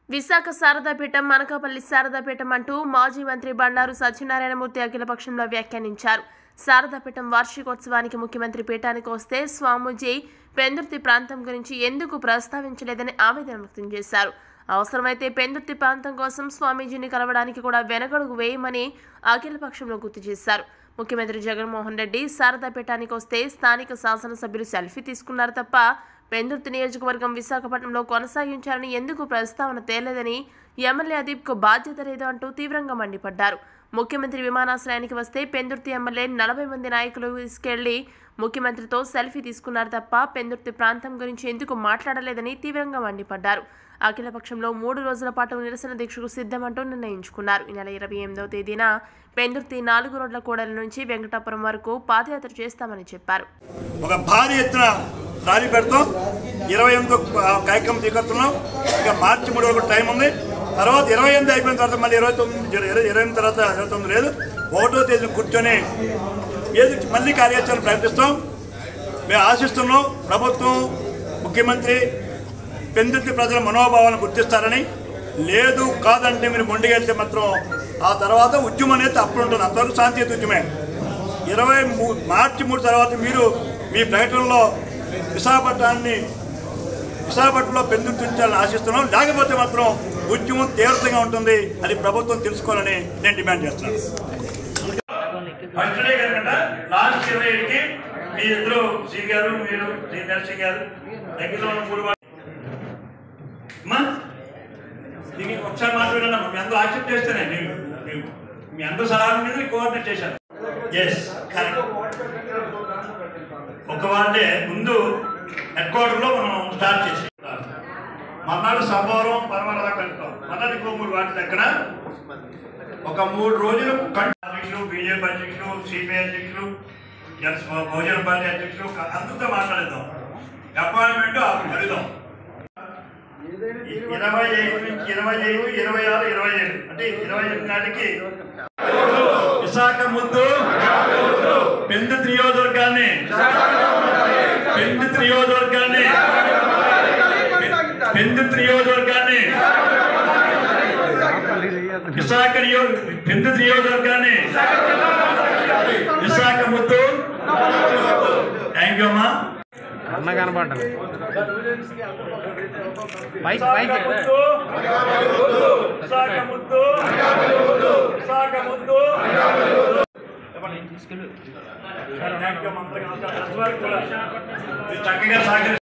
విశాఖ శారదాపీఠం అనకాపల్లి శారదాపీఠం అంటూ మాజీ మంత్రి బండారు సత్యనారాయణమూర్తి అఖిలపక్షంలో వ్యాఖ్యానించారు శారదాపీఠం వార్షికోత్సవానికి ముఖ్యమంత్రి పీఠానికి వస్తే స్వామీజీ పెందుర్తి ప్రాంతం గురించి ఎందుకు ప్రస్తావించలేదని ఆవేదన వ్యక్తం చేశారు అవసరమైతే పెందుర్తి ప్రాంతం కోసం స్వామీజీని కలవడానికి కూడా వెనకడుగు వేయమని అఖిలపక్షంలో గుర్తు చేశారు ముఖ్యమంత్రి జగన్మోహన్ రెడ్డి శారదాపీఠానికి వస్తే స్థానిక శాసనసభ్యులు సెల్ఫీ తీసుకున్నారు తప్ప పెందుర్తి నియోజకవర్గం విశాఖపట్నంలో కొనసాగించాలని ఎందుకు ప్రస్తావన తేలేదని ఎమ్మెల్యే అదీప్కు బాధ్యత లేదు అంటూ తీవ్రంగా మండిపడ్డారు ముఖ్యమంత్రి విమానాశ్రయానికి వస్తే పెందుర్తి ఎమ్మెల్యే నలభై మంది నాయకులు తీసుకెళ్లి ముఖ్యమంత్రితో సెల్ఫీ తీసుకున్నారు తప్ప పెందుర్తి ప్రాంతం గురించి ఎందుకు మాట్లాడలేదని తీవ్రంగా మండిపడ్డారు అఖిలపక్షంలో మూడు రోజుల పాటు నిరసన దీక్షకు సిద్ధమంటూ నిర్ణయించుకున్నారు ఈ నెల ఇరవై ఎనిమిదవ తేదీన పెందుర్తి నాలుగు రోడ్ల కూడలి నుంచి వెంకటాపురం వరకు పాదయాత్ర చేస్తామని చెప్పారు ఒక భారీ ఎత్తున ర్యాలీ పెడతాం ఇరవై ఎనిమిది కార్యక్రమం తీసుకొస్తున్నాం ఇక మార్చి మూడు వరకు టైం ఉంది తర్వాత ఇరవై ఎనిమిది అయిపోయిన తర్వాత మళ్ళీ ఇరవై తొమ్మిది ఇరవై ఇరవై ఎనిమిది తర్వాత ఇరవై తొమ్మిది లేదు ఒకటో తేదీ కూర్చొని ఏది మళ్ళీ కార్యాచరణ ప్రకటిస్తాం మేము ఆశిస్తున్నాం ప్రభుత్వం ముఖ్యమంత్రి పెందుర్తి ప్రజల మనోభావాలను గుర్తిస్తారని లేదు కాదంటే మీరు మొండిగెళ్తే మాత్రం ఆ తర్వాత ఉద్యమం అనేది అప్పుడు ఉంటుంది అంతవరకు శాంతియుత ఉద్యమే ఇరవై మూ మార్చి మూడు తర్వాత మీరు మీ ప్రకటనలో విశాఖపట్నాన్ని విశాఖపట్నంలో పెందుతుంచాలని ఆశిస్తున్నాం లేకపోతే మాత్రం ఉద్యమం తీవ్రతంగా ఉంటుంది అది ప్రభుత్వం తెలుసుకోవాలని నేను డిమాండ్ చేస్తున్నాను ఫస్ట్ డే కనుక లాస్ట్ ఇరవై ఏడుకి మీ ఇద్దరు శ్రీ గారు మీరు శ్రీ నర్సి గారు దగ్గరలో ఉన్న మూడు వాళ్ళు అమ్మా దీనికి ఒకసారి మాట్లాడమ్మా మీ అందరూ యాక్సెప్ట్ చేస్తేనే నేను నేను మీ అందరూ సలహా మీద కోఆర్డినేట్ చేశాను ఎస్ కరెక్ట్ ఒక వాళ్ళే ముందు హెడ్ క్వార్టర్లో మనం స్టార్ట్ చేసి మన్నాడు సభవరం పరమరదా కలుపుతాం మన్నాడు ఇంకో మూడు వాటి దగ్గర ఒక మూడు రోజులు కం- అధ్యక్షులు బీజేపీ అధ్యక్షులు సిపిఐ అధ్యక్షులు జన- బహుజన పార్టీ అధ్యక్షులు క- అందరితో మాట్లాడేద్దాం అపాయింట్మెంట్ అడుగుదాం ఇరవై ఐదు నుంచి ఇరవై ఐదు ఇరవై ఆరు ఇరవై ఏడు అంటే ఇరవై ఐదు నాటికి విశాఖ ముద్దు పెందు నియోజకవర్గాన్ని పెందు నియోజకవర్గాన్ని పెందు నియోజకవర్గాన్ని విశాఖ నియో పెందు నియోజకవర్గాన్ని విశాఖ ముద్దు థ్యాంక్ యూ అమ్మా అన్న కనపడ్డాను పైకి విశాఖ పైకి ముద్దు విశాఖ ముద్దు విశాఖ ముద్దు థ్యాంక్ యూ అమ్మా. అందరికీ నమస్కారం. చక్కగా సహకరి